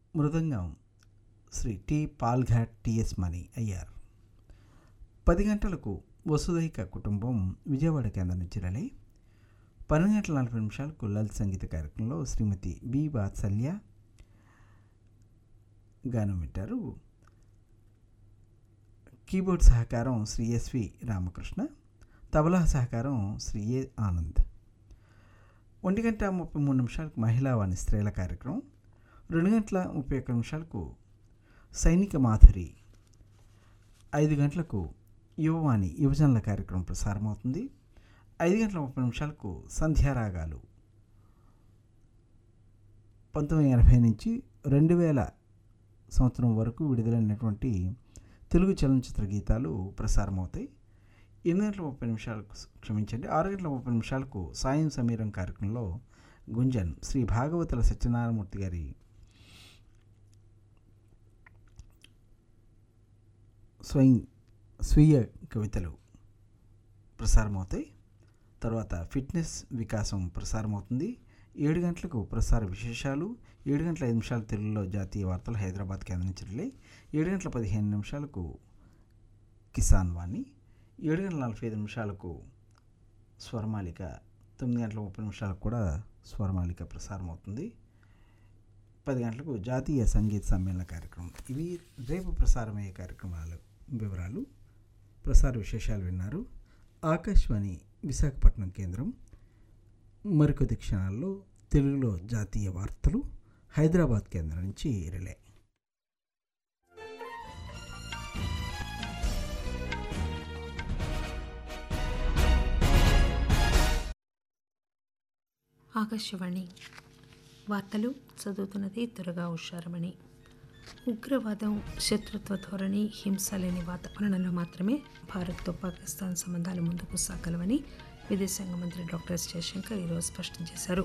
మృదంగం Shri T Palghat TS Mani Iyer పది గంటలకు వసుదైక కుటుంబం విజయవాడ కేంద్రం నుంచి రలే పన్నెండు గంటల నలభై నిమిషాలకు లలిత సంగీత కార్యక్రమంలో శ్రీమతి బి వాత్సల్య గానం వింటారు కీబోర్డ్ సహకారం శ్రీ ఎస్వి రామకృష్ణ తబలా సహకారం శ్రీ ఏ ఆనంద్ ఒంటి గంట ముప్పై మూడు నిమిషాలకు మహిళా వాణి స్త్రీల కార్యక్రమం రెండు గంటల ముప్పై ఒక్క నిమిషాలకు సైనిక మాధురి ఐదు గంటలకు యువవాణి యువజనుల కార్యక్రమం ప్రసారమవుతుంది ఐదు గంటల ముప్పై నిమిషాలకు సంధ్యారాగాలు పంతొమ్మిది ఎనభై నుంచి రెండు వేల సంవత్సరం వరకు విడుదలైనటువంటి తెలుగు చలనచిత్ర గీతాలు ప్రసారమవుతాయి ఎనిమిది గంటల ముప్పై నిమిషాలకు క్షమించండి ఆరు గంటల ముప్పై నిమిషాలకు సాయం సమీరం కార్యక్రమంలో గుంజన్ శ్రీ భాగవతుల సత్యనారాయణమూర్తి గారి స్వయం స్వీయ కవితలు ప్రసారమవుతాయి తర్వాత ఫిట్నెస్ వికాసం ప్రసారమవుతుంది ఏడు గంటలకు ప్రసార విశేషాలు ఏడు గంటల ఐదు నిమిషాలు తెలుగులో జాతీయ వార్తలు హైదరాబాద్ కేంద్రం నుంచి రిలే ఏడు గంటల పదిహేను నిమిషాలకు కిసాన్ వాణి ఏడు గంటల నలభై ఐదు నిమిషాలకు స్వరమాలిక తొమ్మిది గంటల ముప్పై నిమిషాలకు కూడా స్వరమాలిక ప్రసారం అవుతుంది పది గంటలకు జాతీయ సంగీత సమ్మేళన కార్యక్రమం ఇవి రేపు ప్రసారమయ్యే కార్యక్రమాల వివరాలు ప్రసార విశేషాలు విన్నారు ఆకాశవాణి విశాఖపట్నం కేంద్రం మరికొద్ది క్షణాల్లో తెలుగులో జాతీయ వార్తలు హైదరాబాద్ కేంద్రం నుంచి రిలే ఆకాశవాణి వార్తలు చదువుతున్నది త్వరగా హుషారమణి ఉగ్రవాదం శత్రుత్వ ధోరణి హింస లేని వాతావరణంలో మాత్రమే భారత్తో పాకిస్తాన్ సంబంధాలు ముందుకు సాగలవని విదేశాంగ మంత్రి డాక్టర్ ఎస్ జయశంకర్ ఈరోజు స్పష్టం చేశారు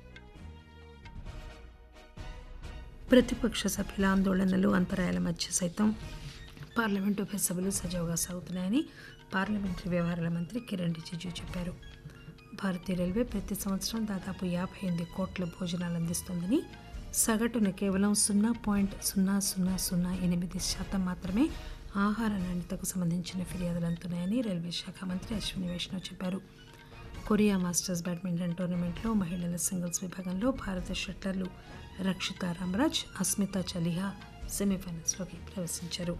ప్రతిపక్ష సభ్యుల ఆందోళనలు అంతరాయాల మధ్య సైతం పార్లమెంటు ఉభయ సభలు సజావుగా సాగుతున్నాయని పార్లమెంటరీ వ్యవహారాల మంత్రి కిరణ్ రిజిజు చెప్పారు భారతీయ రైల్వే ప్రతి సంవత్సరం దాదాపు యాభై ఎనిమిది కోట్ల భోజనాలు అందిస్తోందని సగటున కేవలం సున్నా పాయింట్ సున్నా సున్నా సున్నా ఎనిమిది శాతం మాత్రమే ఆహార నాణ్యతకు సంబంధించిన ఫిర్యాదులు అందుతున్నాయని రైల్వే శాఖ మంత్రి అశ్విని వైష్ణవ్ చెప్పారు కొరియా మాస్టర్స్ బ్యాడ్మింటన్ టోర్నమెంట్లో మహిళల సింగిల్స్ విభాగంలో భారత షట్లర్లు రక్షిత రామరాజ్ అస్మిత చలిహా సెమీఫైనల్స్లోకి ప్రవేశించారు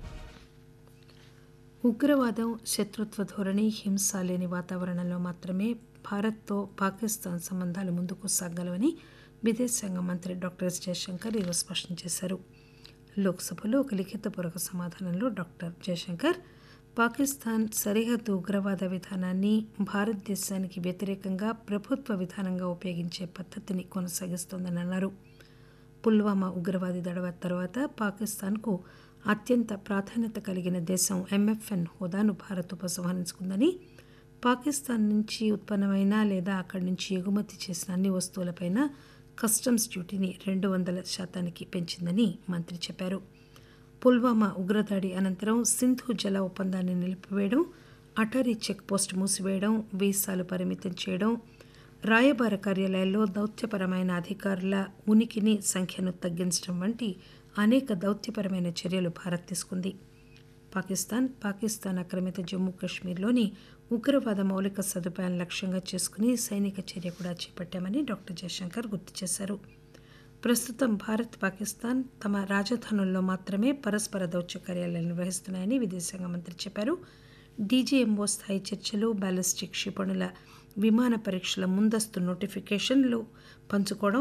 ఉగ్రవాదం శత్రుత్వ ధోరణి హింస లేని వాతావరణంలో మాత్రమే భారత్తో పాకిస్తాన్ సంబంధాలు ముందుకు సాగలవని విదేశాంగ మంత్రి డాక్టర్ ఎస్ జయశంకర్ ఈరోజు స్పష్టం చేశారు లోక్సభలో ఒక లిఖితపూర్వక సమాధానంలో డాక్టర్ జయశంకర్ పాకిస్తాన్ సరిహద్దు ఉగ్రవాద విధానాన్ని భారతదేశానికి వ్యతిరేకంగా ప్రభుత్వ విధానంగా ఉపయోగించే పద్ధతిని కొనసాగిస్తోందని అన్నారు పుల్వామా ఉగ్రవాది దడవ తర్వాత పాకిస్తాన్కు అత్యంత ప్రాధాన్యత కలిగిన దేశం ఎంఎఫ్ఎన్ హోదాను భారత్ ఉపసంహరించుకుందని పాకిస్తాన్ నుంచి ఉత్పన్నమైన లేదా అక్కడి నుంచి ఎగుమతి చేసిన అన్ని వస్తువులపైన కస్టమ్స్ డ్యూటీని రెండు వందల శాతానికి పెంచిందని మంత్రి చెప్పారు పుల్వామా ఉగ్రదాడి అనంతరం సింధు జల ఒప్పందాన్ని నిలిపివేయడం అటారీ చెక్ పోస్ట్ మూసివేయడం వీసాలు పరిమితం చేయడం రాయబార కార్యాలయాల్లో దౌత్యపరమైన అధికారుల ఉనికిని సంఖ్యను తగ్గించడం వంటి అనేక దౌత్యపరమైన చర్యలు భారత్ తీసుకుంది పాకిస్తాన్ పాకిస్తాన్ ఆక్రమిత జమ్మూ కాశ్మీర్లోని ఉగ్రవాద మౌలిక సదుపాయాలను లక్ష్యంగా చేసుకుని సైనిక చర్య కూడా చేపట్టామని డాక్టర్ జయశంకర్ గుర్తు చేశారు ప్రస్తుతం భారత్ పాకిస్తాన్ తమ రాజధానుల్లో మాత్రమే పరస్పర దౌత్య కార్యాలయాలు నిర్వహిస్తున్నాయని విదేశాంగ మంత్రి చెప్పారు డీజీఎంఓ స్థాయి చర్చలు బ్యాలిస్టిక్ క్షిపణుల విమాన పరీక్షల ముందస్తు నోటిఫికేషన్లు పంచుకోవడం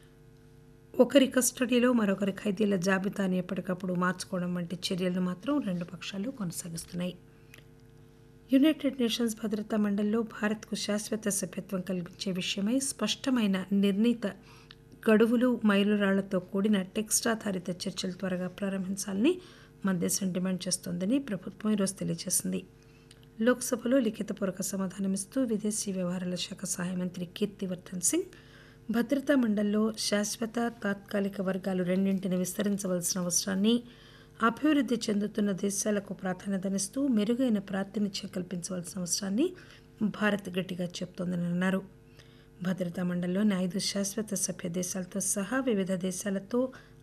ఒకరి కస్టడీలో మరొకరి ఖైదీల జాబితాని ఎప్పటికప్పుడు మార్చుకోవడం వంటి చర్యలను మాత్రం రెండు పక్షాలు కొనసాగిస్తున్నాయి యునైటెడ్ నేషన్స్ భద్రతా మండలిలో భారత్కు శాశ్వత సభ్యత్వం కల్పించే విషయమై స్పష్టమైన నిర్ణీత గడువులు మైలురాళ్లతో కూడిన టెక్స్ట్ ఆధారిత చర్చలు త్వరగా ప్రారంభించాలని మన దేశం డిమాండ్ చేస్తోందని ప్రభుత్వం ఈరోజు తెలియజేసింది లోక్సభలో లిఖితపూర్వక సమాధానమిస్తూ విదేశీ వ్యవహారాల శాఖ సహాయ మంత్రి కీర్తివర్ధన్ సింగ్ భద్రతా మండలిలో శాశ్వత తాత్కాలిక వర్గాలు రెండింటిని విస్తరించవలసిన అవసరాన్ని అభివృద్ధి చెందుతున్న దేశాలకు ప్రాధాన్యతనిస్తూ మెరుగైన ప్రాతినిధ్యం కల్పించవలసిన అవసరాన్ని భారత్ గట్టిగా చెబుతోందని అన్నారు భద్రతా మండలిలోని ఐదు శాశ్వత సభ్య దేశాలతో సహా వివిధ దేశాలతో